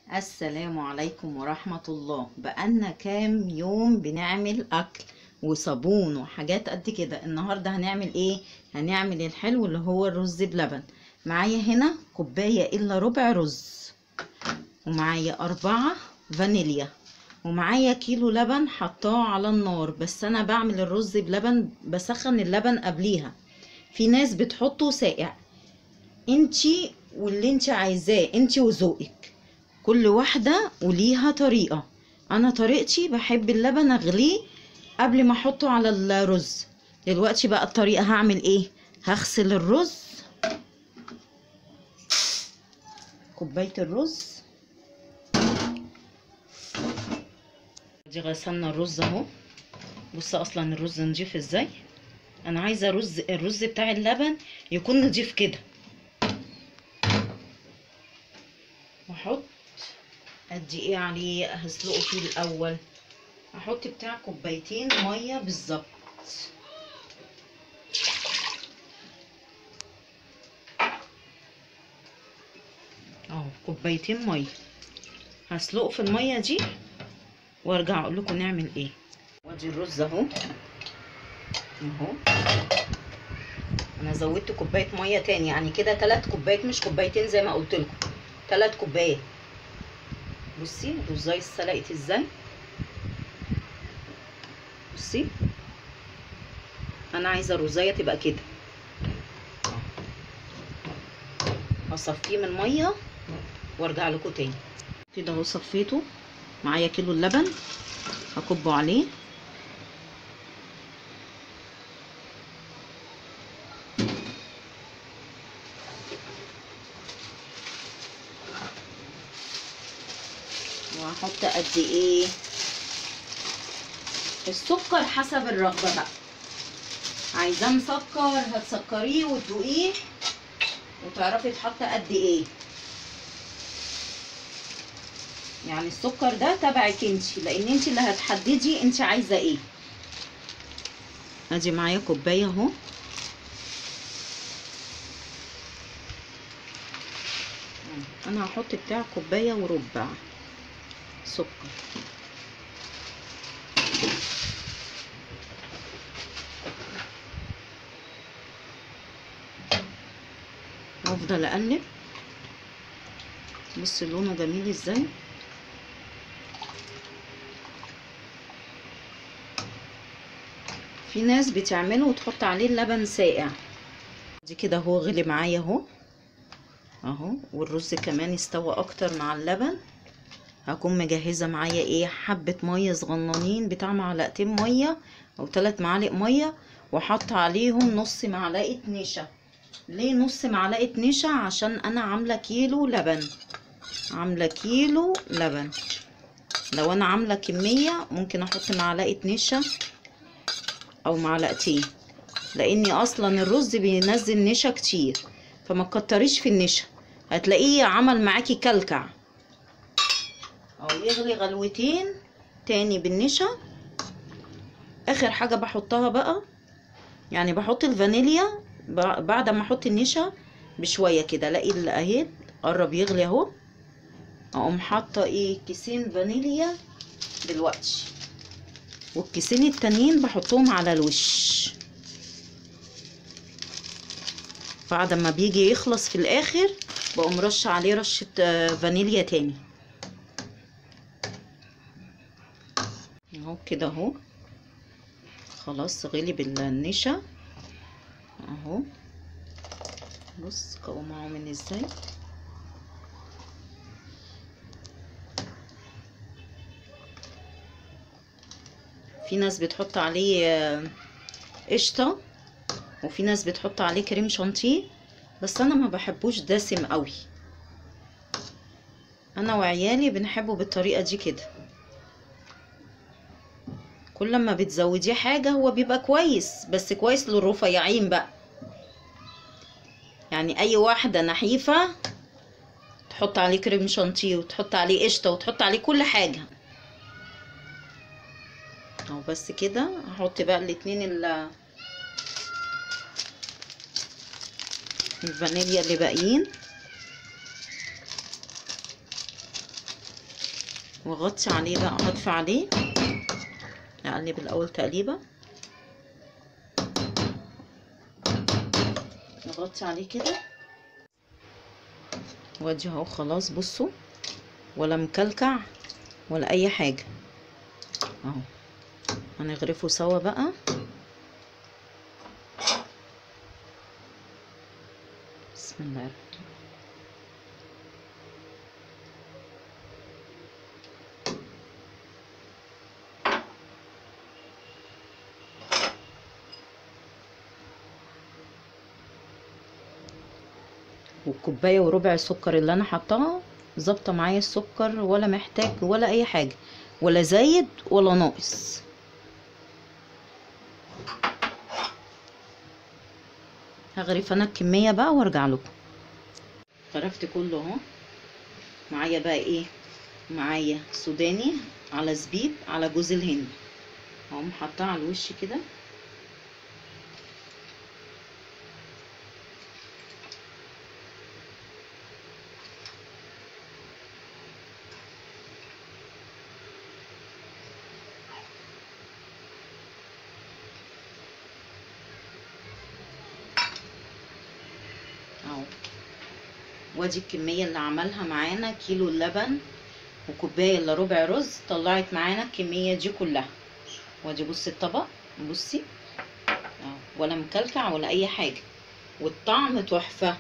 السلام عليكم ورحمة الله بقالنا كام يوم بنعمل أكل وصابون وحاجات قد كده النهاردة هنعمل ايه هنعمل الحلو اللي هو الرز بلبن معايا هنا كوباية إلا ربع رز ومعايا أربعة فانيليا ومعايا كيلو لبن حطاه على النار بس أنا بعمل الرز بلبن بسخن اللبن قبليها في ناس بتحطه ساقع انتي واللي انتي عايزاه انتي وذوقك كل واحدة وليها طريقة انا طريقتي بحب اللبن اغليه قبل ما احطه على الرز دلوقتي بقى الطريقة هعمل ايه هغسل الرز كوباية الرز دي غسلنا الرز اهو بص اصلا الرز نضيف ازاي انا عايزه رز الرز بتاع اللبن يكون نضيف كده واحط قد ايه عليه هسلقه فيه الاول احط بتاع كوبايتين ميه بالظبط اهو كوبايتين ميه هسلقه في الميه دي وارجع اقول لكم نعمل ايه وادي الرز اهو اهو انا زودت كوبايه ميه تاني يعني كده تلات كوبايات مش كوبايتين زي ما قلت لكم تلات كوبايات بصي الرزايه اتسلقت ازاي بصي انا عايزه الرزايه تبقى كده هصفيه من الميه وارجع لكم تاني كده اهو صفيته معايا كيلو اللبن هكبه عليه وهحط قد ايه السكر حسب الرغبه بقى عايزاه مسكر هتسكريه وتدوقيه وتعرفي تحط قد ايه يعني السكر ده تبعك انت لان انت اللي هتحددي انت عايزه ايه ادي معايا كوبايه اهو انا هحط بتاع كوبايه وربع سكر وافضل اقلب بص لونه جميل ازاي في ناس بتعمله وتحط عليه اللبن ساقع دي كده هو غلي معايا اهو اهو والرز كمان استوى اكتر مع اللبن هكون مجهزه معايا ايه حبه ميه صغننين بتاع معلقتين ميه او ثلاث معالق ميه وحط عليهم نص معلقه نشا ليه نص معلقه نشا عشان انا عامله كيلو لبن عامله كيلو لبن لو انا عامله كميه ممكن احط معلقه نشا او معلقتين لاني اصلا الرز بينزل نشا كتير فما تكتريش في النشا هتلاقيه عمل معاكي كلكع او يغلي غلوتين تاني بالنشا اخر حاجة بحطها بقى يعني بحط الفانيليا بعد ما احط النشا بشوية كده الاقي اهي قرب يغلي اهو اقوم حاطة ايه كيسين فانيليا دلوقتي والكيسين التانيين بحطهم على الوش بعد ما بيجي يخلص في الاخر بقوم رش عليه رشة فانيليا تاني اهو كده اهو خلاص غلي بالنشا اهو بص قوامه عامل ازاي في ناس بتحط عليه قشطه وفي ناس بتحط عليه كريم شانتيه بس انا ما بحبوش دسم قوي انا وعيالي بنحبه بالطريقه دي كده كل ما بتزوديه حاجه هو بيبقى كويس بس كويس للرفيعين بقى يعني اي واحده نحيفه تحط عليه كريم شانتيه وتحط عليه قشطه وتحط عليه كل حاجه اهو بس كده هحط بقى الاتنين ال الفانيليا اللي باقيين واغطي عليه بقى هطفي عليه اقلب الاول تقليبه نغطي عليه كده وادي اهو خلاص بصوا ولا مكلكع ولا اي حاجه اهو هنغرفه سوا بقى بسم الله الرحمن والكوبايه وربع السكر اللي انا حطاها ظابطه معايا السكر ولا محتاج ولا اي حاجه ولا زايد ولا ناقص هغرف انا الكميه بقى وارجع لكم غرفت كله اهو معايا بقى ايه معايا سوداني على زبيب على جوز الهند اقوم حاطاه على الوش كده اهو وادي الكمية اللي عملها معانا كيلو اللبن وكوباية الا ربع رز طلعت معانا الكمية دي كلها وادي بصي الطبق بصي اهو ولا مكلكع ولا اي حاجة والطعم تحفة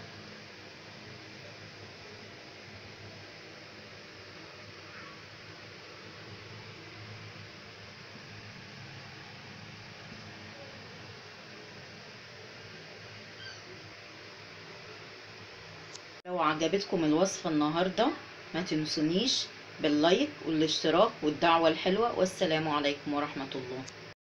لو عجبتكم الوصفة النهاردة ما تنسونيش باللايك والاشتراك والدعوة الحلوة والسلام عليكم ورحمة الله